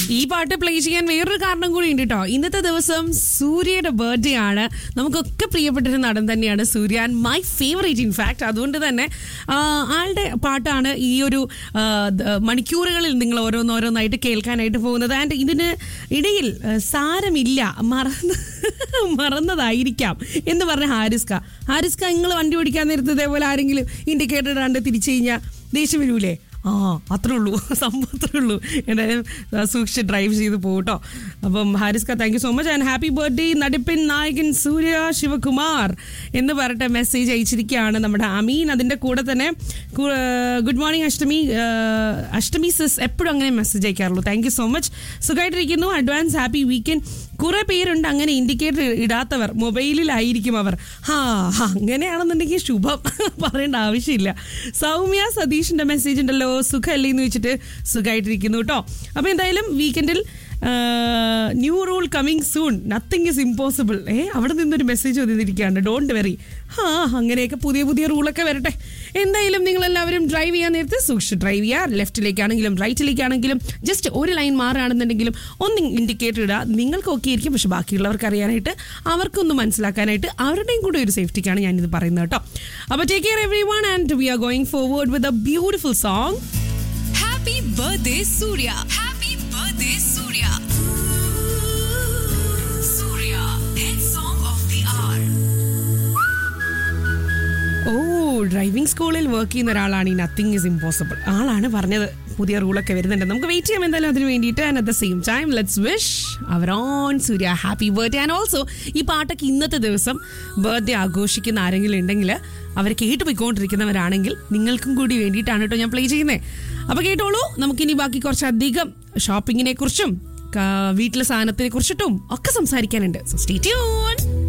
ഈ പാട്ട് പ്ലേ ചെയ്യാൻ വേറൊരു കാരണം കൂടി ഉണ്ട് കേട്ടോ ഇന്നത്തെ ദിവസം സൂര്യയുടെ ബർത്ത്ഡേ ആണ് നമുക്കൊക്കെ പ്രിയപ്പെട്ടൊരു നടൻ തന്നെയാണ് Suriya and my favourite in fact അതുകൊണ്ട് തന്നെ ആ, ആളുടെ പാട്ടാണ് ഈ ഒരു ആ, ദ- മണിക്കൂറുകളിൽ നിങ്ങൾ ഓരോന്നോരോന്നായിട്ട് കേൾക്കാനായിട്ട് പോകുന്നത് ആൻഡ് ഇതിന് ഇടയിൽ ആ, സാരമില്ല മറന്ന് മറന്നതായിരിക്കാം എന്ന് പറഞ്ഞ ഹാരിസ്ക ഹാരിസ്ക നിങ്ങൾ വണ്ടി ഓടിക്കാൻ നേരത്ത് ഇതേപോലെ ആരെങ്കിലും ഇൻഡിക്കേറ്റർ ഇടാണ്ട് തിരിച്ചു കഴിഞ്ഞാൽ ദേഷ്യം വരൂലേ ആ അത്രേ ഉള്ളൂ സംഭവം അത്രേ ഉള്ളൂ എന്തായാലും ആ, സൂക്ഷിച്ച് ഡ്രൈവ് ചെയ്ത് പോകട്ടോ അപ്പം ഹാരിസ്ക thank you so much and happy birthday നടിപ്പിൻ നായകൻ സൂര്യ ശിവകുമാർ എന്ന് പറഞ്ഞിട്ട് മെസ്സേജ് അയച്ചിരിക്കുകയാണ് നമ്മുടെ അമീൻ അതിൻ്റെ കൂടെ തന്നെ ഗുഡ് മോർണിംഗ് അഷ്ടമി ആ, അഷ്ടമി സിസ് എപ്പോഴും അങ്ങനെ മെസ്സേജ് അയക്കാറുള്ളൂ താങ്ക് യു സോ മച്ച് സുഖമായിട്ടിരിക്കുന്നു അഡ്വാൻസ് ഹാപ്പി വീക്കെൻഡ് കുറെ പേരുണ്ട് അങ്ങനെ ഇൻഡിക്കേറ്റർ ഇടാത്തവർ മൊബൈലിലായിരിക്കും അവർ ഹാ അങ്ങനെയാണെന്നുണ്ടെങ്കിൽ ശുഭം പറയേണ്ട ആവശ്യമില്ല സൗമ്യ സതീഷിന്റെ മെസ്സേജ് ഉണ്ടല്ലോ സുഖമല്ലേ എന്ന് വെച്ചിട്ട് സുഖമായിട്ടിരിക്കുന്നു കേട്ടോ അപ്പൊ എന്തായാലും വീക്കെൻഡിൽ new rule coming soon nothing is impossible ഏ അവിടെ നിന്നൊരു മെസ്സേജ് വന്നിരിക്കുകയാണ് ഡോണ്ട് വെറി ആ അങ്ങനെയൊക്കെ പുതിയ പുതിയ റൂളൊക്കെ വരട്ടെ എന്തായാലും നിങ്ങൾ എല്ലാവരും ഡ്രൈവ് ചെയ്യാൻ നേരത്തെ സൂക്ഷിച്ച് ഡ്രൈവ് ചെയ്യുക ലെഫ്റ്റിലേക്കാണെങ്കിലും റൈറ്റിലേക്കാണെങ്കിലും ജസ്റ്റ് ഒരു ലൈൻ മാറുകയാണെന്നുണ്ടെങ്കിലും ഒന്ന് ഇൻഡിക്കേറ്റർ ഇടുക നിങ്ങൾക്ക് ഓക്കെ ആയിരിക്കും പക്ഷെ ബാക്കിയുള്ളവർക്ക് അറിയാനായിട്ട് അവർക്കൊന്ന് മനസ്സിലാക്കാനായിട്ട് അവരുടെയും കൂടെ ഒരു സേഫ്റ്റിക്കാണ് ഞാനിത് പറയുന്നത് കേട്ടോ അപ്പോൾ take care everyone and we are going forward with a beautiful song Happy birthday, Surya. Happy birthday, Surya. Surya, hit song of the hour. ഓ ഡ്രൈവിംഗ് സ്കൂളിൽ വർക്ക് ചെയ്യുന്ന ഒരാളാണ് ഈ നത്തിങ് ഇസ് ഇമ്പോസിബിൾ ആളാണ് പറഞ്ഞത് പുതിയ റൂളൊക്കെ വരുന്നുണ്ട് നമുക്ക് വെയിറ്റ് ചെയ്യാം എന്തായാലും അതിന് വേണ്ടിയിട്ട് and at the same time let's wish our own Surya happy birthday and also ഈ പാട്ടൊക്കെ ഇന്നത്തെ ദിവസം ബർത്ത്ഡേ ആഘോഷിക്കുന്ന ആരെങ്കിലും ഉണ്ടെങ്കിൽ അവർ കേട്ട് പോയിക്കൊണ്ടിരിക്കുന്നവരാണെങ്കിൽ നിങ്ങൾക്കും കൂടി വേണ്ടിയിട്ടാണ് കേട്ടോ ഞാൻ പ്ലേ ചെയ്യുന്നത് അപ്പോൾ കേട്ടോളൂ നമുക്കിനി ബാക്കി കുറച്ചധികം ഷോപ്പിങ്ങിനെ കുറിച്ചും വീട്ടിലെ സാധനത്തിനെ കുറിച്ചിട്ടും ഒക്കെ സംസാരിക്കാനുണ്ട് സോ സ്റ്റേ ട്യൂൺ